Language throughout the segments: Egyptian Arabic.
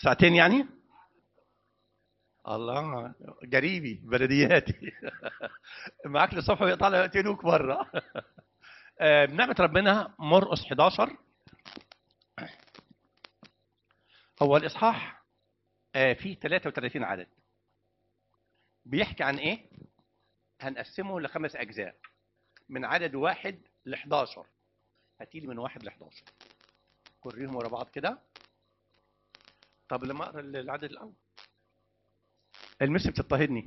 ساعتين يعني الله قريبي بلدياتي معاك للصبح ويقطع يقتلوك بره آه، بنعمة ربنا مرقس 11 هو الإصحاح آه، فيه 33 عدد بيحكي عن إيه؟ هنقسمه لخمس أجزاء من عدد واحد ل 11 هتيلي من واحد ل 11 كريهم ورا بعض كده طب لما اقرا العدد الاول المس بتضطهدني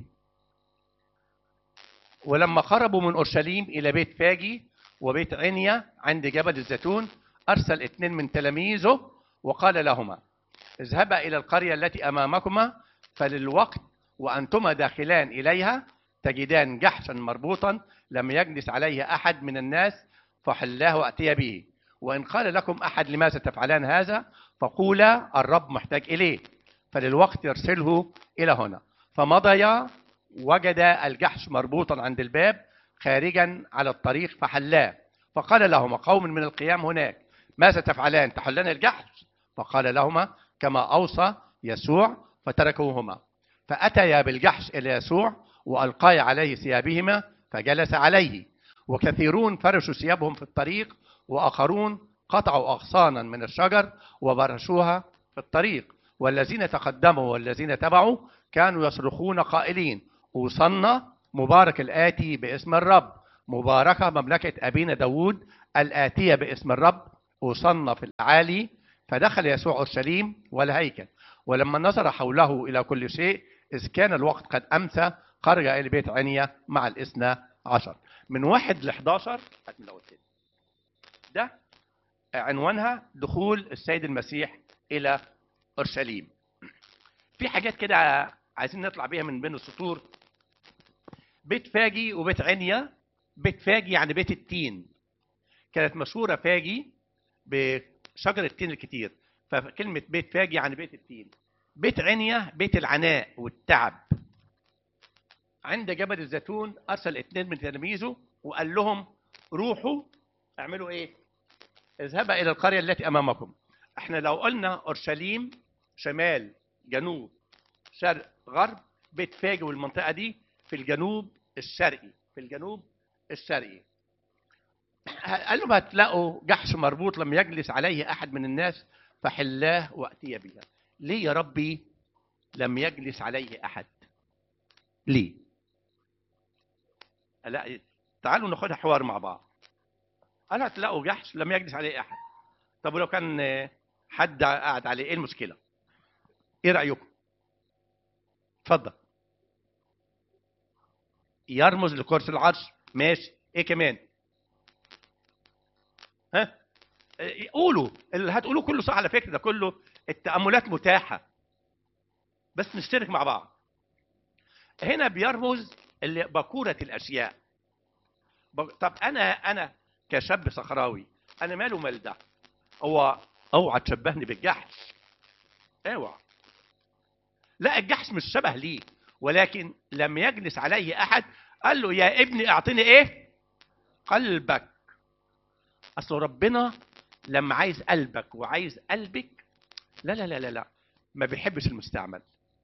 ولما خرجوا من اورشليم الى بيت فاجي وبيت عنيا عند جبل الزيتون ارسل اثنين من تلاميذه وقال لهما اذهبا الى القريه التي امامكما فللوقت وانتما داخلان اليها تجدان جحشا مربوطا لم يجلس عليه احد من الناس فحلاه واتي به وان قال لكم احد لماذا تفعلان هذا فقولا الرب محتاج اليه فللوقت يرسله الى هنا فمضيا وجد الجحش مربوطا عند الباب خارجا على الطريق فحلاه فقال لهما قوم من القيام هناك ماذا تفعلان تحلان الجحش فقال لهما كما اوصى يسوع فتركوهما فاتيا بالجحش الى يسوع والقايا عليه ثيابهما فجلس عليه وكثيرون فرشوا ثيابهم في الطريق واخرون قطعوا اغصانا من الشجر وبرشوها في الطريق والذين تقدموا والذين تبعوا كانوا يصرخون قائلين اوصلنا مبارك الاتي باسم الرب مباركه مملكه ابينا داود الاتيه باسم الرب اوصلنا في الاعالي فدخل يسوع اورشليم والهيكل ولما نظر حوله الى كل شيء اذ كان الوقت قد امسى خرج الى بيت عنيا مع الاثنى عشر من واحد ل 11 هات من الأول تاني. ده عنوانها دخول السيد المسيح الى اورشليم في حاجات كده عايزين نطلع بيها من بين السطور بيت فاجي وبيت عنيا بيت فاجي يعني بيت التين كانت مشهوره فاجي بشجر التين الكتير فكلمه بيت فاجي يعني بيت التين بيت عنيا بيت العناء والتعب عند جبل الزيتون ارسل اثنين من تلاميذه وقال لهم روحوا اعملوا ايه اذهبا الى القريه التي امامكم احنا لو قلنا اورشليم شمال جنوب شرق غرب بيت فاجي والمنطقه دي في الجنوب الشرقي في الجنوب الشرقي قال لهم هتلاقوا جحش مربوط لم يجلس عليه احد من الناس فحلاه واتي بها ليه يا ربي لم يجلس عليه احد ليه لا تعالوا ناخدها حوار مع بعض قال هتلاقوا جحش لم يجلس عليه احد طب ولو كان حد قاعد عليه ايه المشكله ايه رايكم اتفضل يرمز لكرسي العرش ماشي ايه كمان ها إيه، قولوا اللي هتقولوه كله صح على فكره ده كله التاملات متاحه بس نشترك مع بعض هنا بيرمز اللي بكوره الاشياء ب- طب انا انا كشاب صحراوي انا ماله مال ده هو اوعى تشبهني بالجحش اوعى لا الجحش مش شبه ليه ولكن لم يجلس عليه احد قال له يا ابني اعطيني ايه قلبك اصل ربنا لما عايز قلبك وعايز قلبك لا لا لا لا لا ما بيحبش المستعمل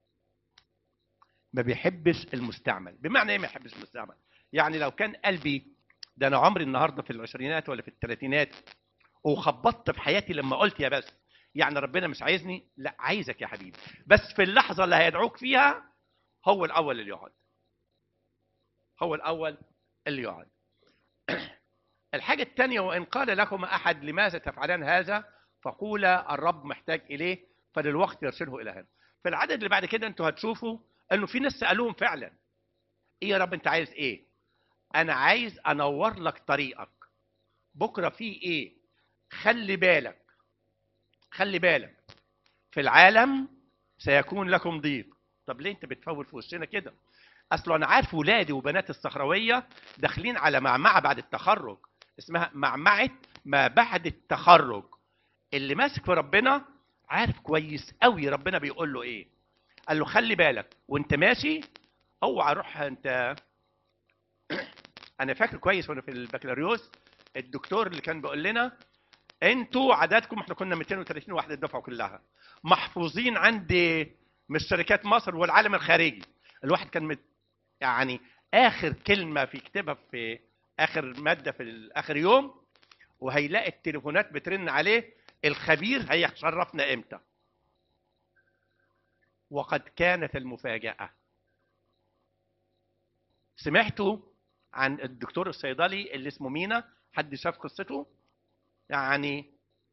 ما بيحبش المستعمل بمعنى ايه ما يحبش المستعمل يعني لو كان قلبي ده انا عمري النهارده في العشرينات ولا في الثلاثينات وخبطت في حياتي لما قلت يا بس يعني ربنا مش عايزني لا عايزك يا حبيبي بس في اللحظه اللي هيدعوك فيها هو الاول اللي يقعد هو الاول اللي يقعد الحاجه الثانيه وان قال لكم احد لماذا تفعلان هذا فقولا الرب محتاج اليه فللوقت يرسله الى هنا في العدد اللي بعد كده انتوا هتشوفوا انه في ناس سالوهم فعلا ايه يا رب انت عايز ايه انا عايز انور لك طريقك بكره في ايه خلي بالك خلي بالك في العالم سيكون لكم ضيق طب ليه انت بتفول في وشنا كده اصل انا عارف ولادي وبنات الصخرويه داخلين على معمعه بعد التخرج اسمها معمعه ما بعد التخرج اللي ماسك في ربنا عارف كويس قوي ربنا بيقول له ايه قال له خلي بالك وانت ماشي اوعى روح انت انا فاكر كويس وانا في البكالوريوس الدكتور اللي كان بيقول لنا انتوا عددكم احنا كنا 230 واحد الدفعه كلها محفوظين عند مش شركات مصر والعالم الخارجي الواحد كان مت يعني اخر كلمه في كتابها في اخر ماده في اخر يوم وهيلاقي التليفونات بترن عليه الخبير هيشرفنا امتى وقد كانت المفاجاه سمعتوا عن الدكتور الصيدلي اللي اسمه مينا حد شاف قصته يعني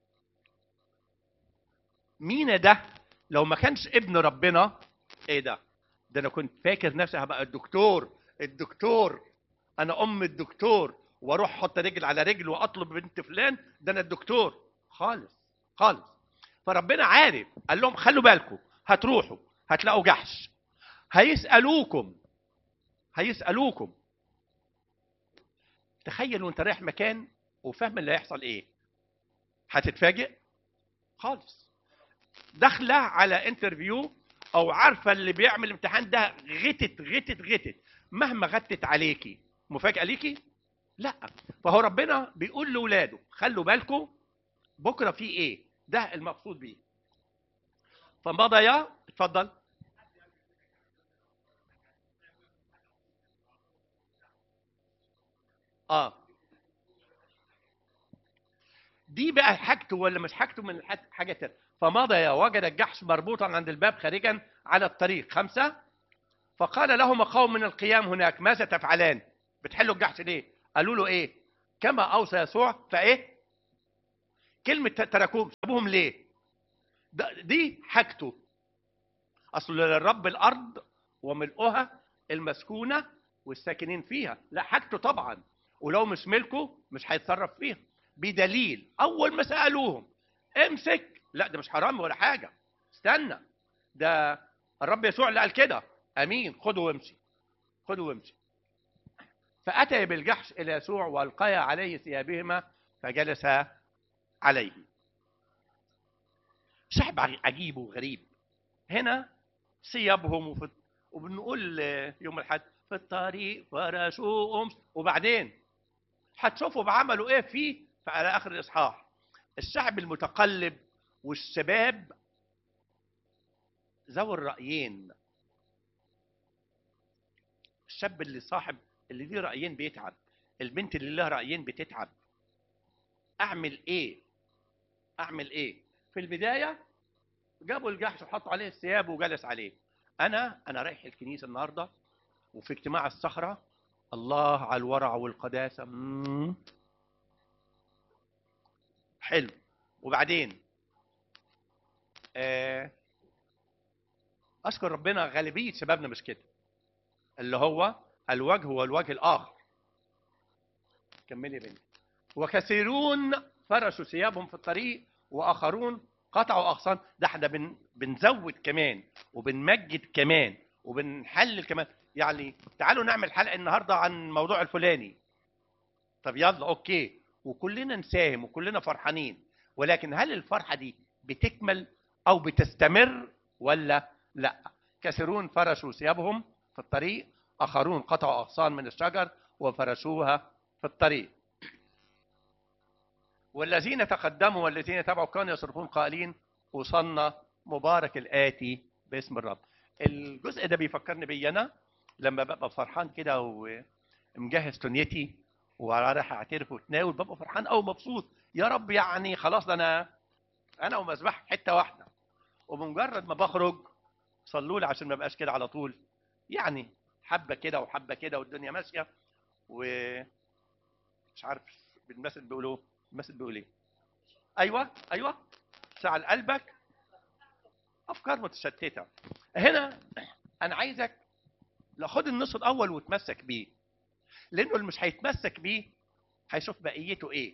مينا ده لو ما كانش ابن ربنا ايه ده ده انا كنت فاكر نفسي هبقى الدكتور الدكتور انا ام الدكتور واروح احط رجل على رجل واطلب بنت فلان ده انا الدكتور خالص خالص فربنا عارف قال لهم خلوا بالكم هتروحوا هتلاقوا جحش هيسالوكم هيسالوكم تخيل وانت رايح مكان وفاهم اللي هيحصل ايه هتتفاجئ خالص داخله على انترفيو او عارفه اللي بيعمل الامتحان ده غتت غتت غتت مهما غتت عليكي مفاجاه ليكي لا فهو ربنا بيقول لاولاده خلوا بالكم بكره في ايه ده المقصود بيه فمضى يا اتفضل اه دي بقى حاجته ولا مش حاجته من الح- حاجه تانية فمضى وجد الجحش مربوطا عند الباب خارجا على الطريق خمسه فقال لهما قوم من القيام هناك ماذا تفعلان بتحلوا الجحش ليه قالوا له ايه كما اوصى يسوع فايه كلمه تركوهم سابوهم ليه ده- دي حاجته اصل للرب الارض وملؤها المسكونه والساكنين فيها لا حاجته طبعا ولو مش ملكه مش هيتصرف فيها بدليل اول ما سالوهم امسك لا ده مش حرام ولا حاجه استنى ده الرب يسوع اللي قال كده امين خده وامشي خده وامشي فاتى بالجحش الى يسوع والقيا عليه ثيابهما فجلس عليه شعب عجيب وغريب هنا ثيابهم وفي وبنقول يوم الحد في الطريق فرشوا أمس وبعدين هتشوفوا بعملوا ايه فيه على اخر الاصحاح الشعب المتقلب والشباب ذوي الرايين الشاب اللي صاحب اللي ليه رايين بيتعب البنت اللي لها رايين بتتعب اعمل ايه اعمل ايه في البدايه جابوا الجحش وحطوا عليه الثياب وجلس عليه انا انا رايح الكنيسه النهارده وفي اجتماع الصخره الله على الورع والقداسه مم. حلو وبعدين آه، اشكر ربنا غالبيه شبابنا مش كده اللي هو الوجه هو الوجه الاخر كملي يا بنتي وكثيرون فرشوا ثيابهم في الطريق واخرون قطعوا اغصان ده احنا بن بنزود كمان وبنمجد كمان وبنحلل كمان يعني تعالوا نعمل حلقه النهارده عن الموضوع الفلاني طب يلا اوكي وكلنا نساهم وكلنا فرحانين ولكن هل الفرحه دي بتكمل او بتستمر ولا لا كثيرون فرشوا ثيابهم في الطريق اخرون قطعوا اغصان من الشجر وفرشوها في الطريق والذين تقدموا والذين تبعوا كانوا يصرفون قائلين وصلنا مبارك الآتي باسم الرب الجزء ده بيفكرني بي أنا لما ببقى فرحان كده ومجهز دنيتي ورايح اعترف واتناول ببقى فرحان قوي مبسوط يا رب يعني خلاص ده انا انا ومذبح حته واحده وبمجرد ما بخرج صلوا لي عشان ما بقاش كده على طول يعني حبه كده وحبه كده والدنيا ماشيه و مش عارف بالمثل بيقولوا المثل بيقول ايه ايوه ايوه شعل قلبك افكار متشتته هنا انا عايزك لا خد النص الاول وتمسك بيه لانه اللي مش هيتمسك بيه هيشوف بقيته ايه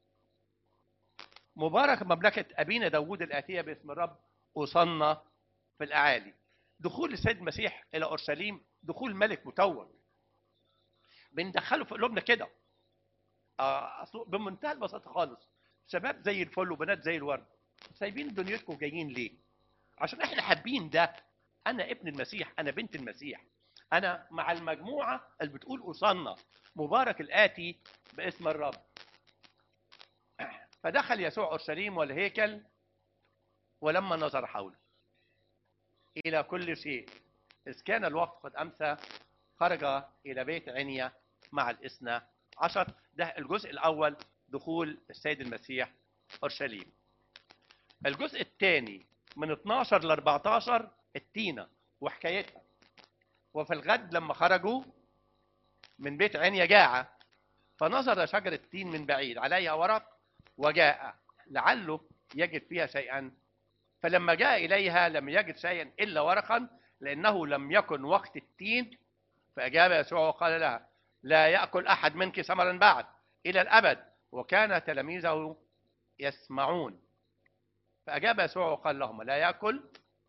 مبارك مملكة أبينا داوود الآتية باسم الرب وصلنا في الأعالي دخول السيد المسيح إلى أورشليم دخول ملك متوج بندخله في قلوبنا كده آه، أصل بمنتهى البساطة خالص شباب زي الفل وبنات زي الورد سايبين دنيتكم وجايين ليه؟ عشان احنا حابين ده انا ابن المسيح انا بنت المسيح انا مع المجموعه اللي بتقول اوصلنا مبارك الاتي باسم الرب فدخل يسوع اورشليم والهيكل ولما نظر حوله الى كل شيء اذ كان الوقت قد امسى خرج الى بيت عنيا مع الاثنى عشر ده الجزء الاول دخول السيد المسيح اورشليم الجزء الثاني من 12 ل 14 التينه وحكايتها وفي الغد لما خرجوا من بيت عنيا جاع فنظر شجرة التين من بعيد عليها ورق وجاء لعله يجد فيها شيئا فلما جاء إليها لم يجد شيئا إلا ورقا لأنه لم يكن وقت التين فأجاب يسوع وقال لها لا يأكل أحد منك ثمرا بعد إلى الأبد وكان تلاميذه يسمعون فأجاب يسوع وقال لهم لا يأكل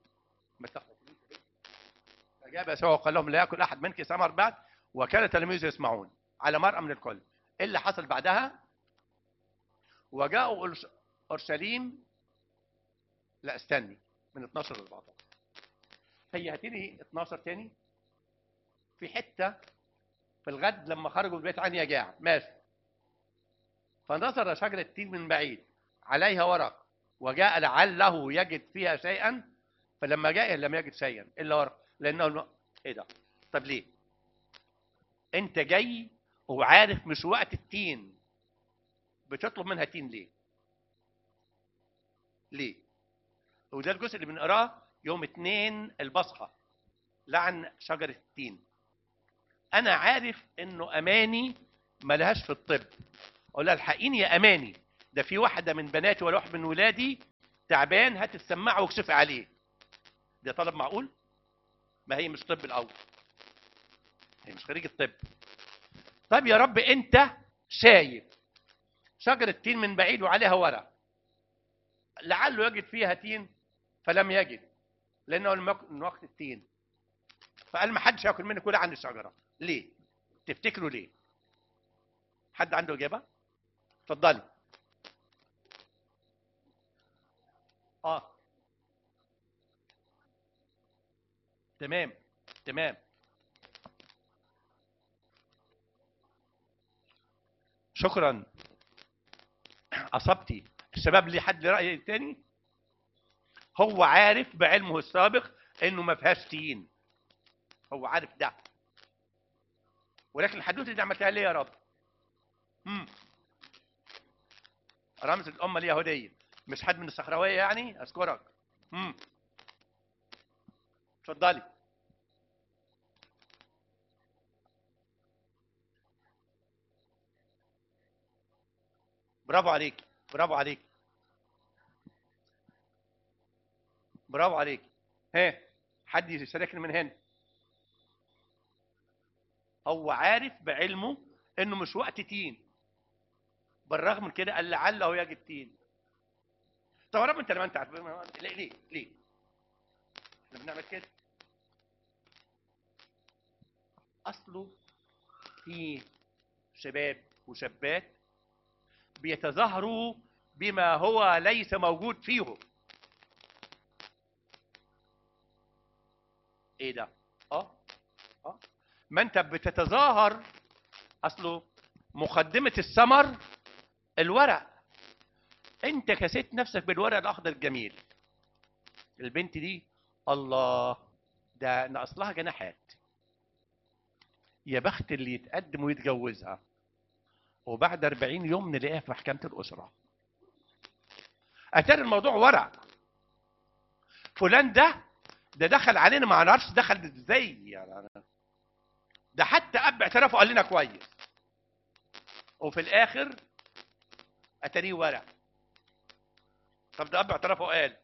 فأجاب يسوع وقال لهم لا يأكل أحد منك ثمر بعد وكان تلاميذه يسمعون على مرأى من الكل إيه اللي حصل بعدها وجاءوا أورش- اورشليم لا استني من 12 ل 14 هي هتيجي 12 تاني في حته في الغد لما خرجوا من بيت عنيا جاع ماشي فنظر شجرة التين من بعيد عليها ورق وجاء لعله يجد فيها شيئا فلما جاء لم يجد شيئا الا ورق لانه ايه ده طب ليه انت جاي وعارف مش وقت التين بتطلب منها تين ليه ليه وده الجزء اللي بنقراه يوم اتنين البصخة لعن شجرة التين انا عارف انه اماني ملهاش في الطب اقول لها الحقيني يا اماني ده في واحده من بناتي ولا واحد من ولادي تعبان هات السماعه واكشفي عليه ده طلب معقول ما هي مش طب الاول هي مش خريجه طب طب يا رب انت شايف شجره تين من بعيد وعليها ورق لعله يجد فيها تين فلم يجد لانه لم يكن من وقت التين فقال ما حدش ياكل منك ولا عن الشجره ليه تفتكروا ليه حد عنده اجابه اتفضلي اه تمام تمام شكرا اصبتي الشباب ليه حد راي تاني هو عارف بعلمه السابق انه ما فيهاش تين هو عارف ده ولكن الحدوته دي عملتها ليه يا رب امم رمز الامه اليهوديه مش حد من الصحراويه يعني اشكرك امم اتفضلي برافو عليك برافو عليك برافو عليك ها حد يشاركني من هنا هو عارف بعلمه انه مش وقت تين بالرغم من كده قال لعله يجد تين طب يا رب انت لما انت عارف ليه ليه ليه احنا بنعمل كده اصله في شباب وشابات بيتظاهروا بما هو ليس موجود فيهم ايه ده اه اه ما انت بتتظاهر اصله مقدمه الثمر الورق انت كسيت نفسك بالورق الاخضر الجميل البنت دي الله ده ناقص جناحات يا بخت اللي يتقدم ويتجوزها وبعد 40 يوم نلاقيها في محكمه الاسره اتاري الموضوع ورق فلان ده ده دخل علينا ما نعرفش دخل ازاي يعني ده حتى اب اعترافه قال لنا كويس وفي الاخر اتاريه ورق طب ده اب اعترافه قال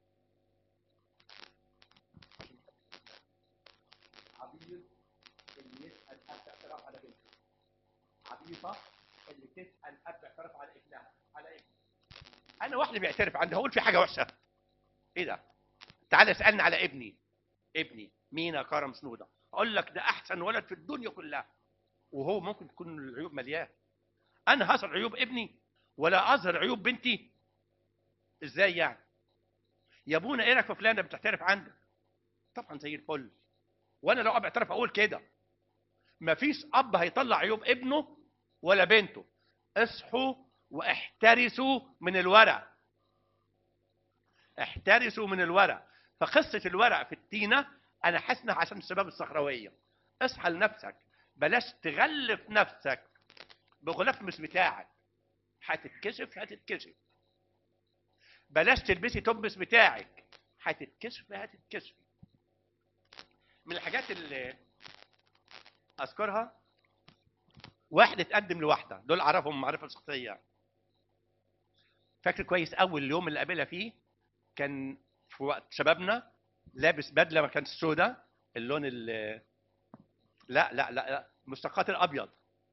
عبير اللي يسال اب اعتراف على بنته عبيطه اللي تسال اب اعتراف على ابنها على ابنه انا واحد بيعترف عندي هقول في حاجه وحشه ايه ده تعال اسالني على ابني ابني مينا كرم سنوده اقول لك ده احسن ولد في الدنيا كلها وهو ممكن تكون العيوب مليان انا هظهر عيوب ابني ولا اظهر عيوب بنتي ازاي يعني يا ابونا ايه رايك في فلان ده بتعترف عندك طبعا زي الفل وانا لو اب اعترف اقول كده مفيش اب هيطلع عيوب ابنه ولا بنته اصحوا واحترسوا من الورق احترسوا من الورق فقصة الورق في التينة أنا حاسس عشان الشباب الصحراوية اصحى لنفسك بلاش تغلف نفسك بغلاف مش بتاعك هتتكشف هتتكشف بلاش تلبسي توب مش بتاعك هتتكشف هتتكشف من الحاجات اللي اذكرها واحد اتقدم لواحده دول اعرفهم معرفه شخصيه فاكر كويس اول يوم اللي قابلها فيه كان في وقت شبابنا لابس بدله ما كانتش سوداء اللون ال لا لا لا, لا مستقات الابيض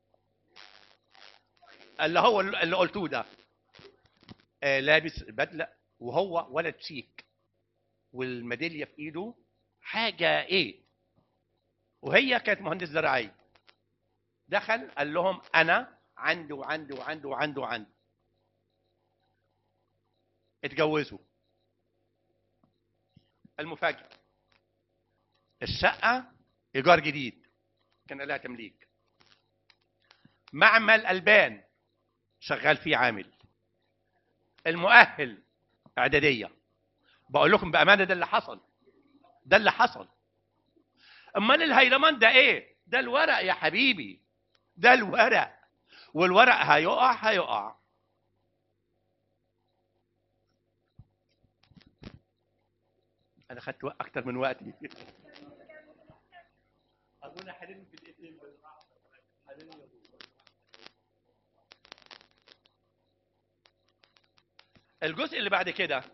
اللي هو اللي قلتوه ده آه لابس بدله وهو ولد شيك والميداليه في ايده حاجه ايه وهي كانت مهندس زراعيه دخل قال لهم انا عندي وعندي وعندي وعندي وعندي اتجوزوا المفاجاه الشقه ايجار جديد كان لها تمليك معمل البان شغال فيه عامل المؤهل اعداديه بقول لكم بامانه ده اللي حصل ده اللي حصل امال الهيلمان ده ايه ده الورق يا حبيبي ده الورق والورق هيقع هيقع انا خدت وقت اكتر من وقتي اظن حلمت في الاثنين الجزء اللي بعد كده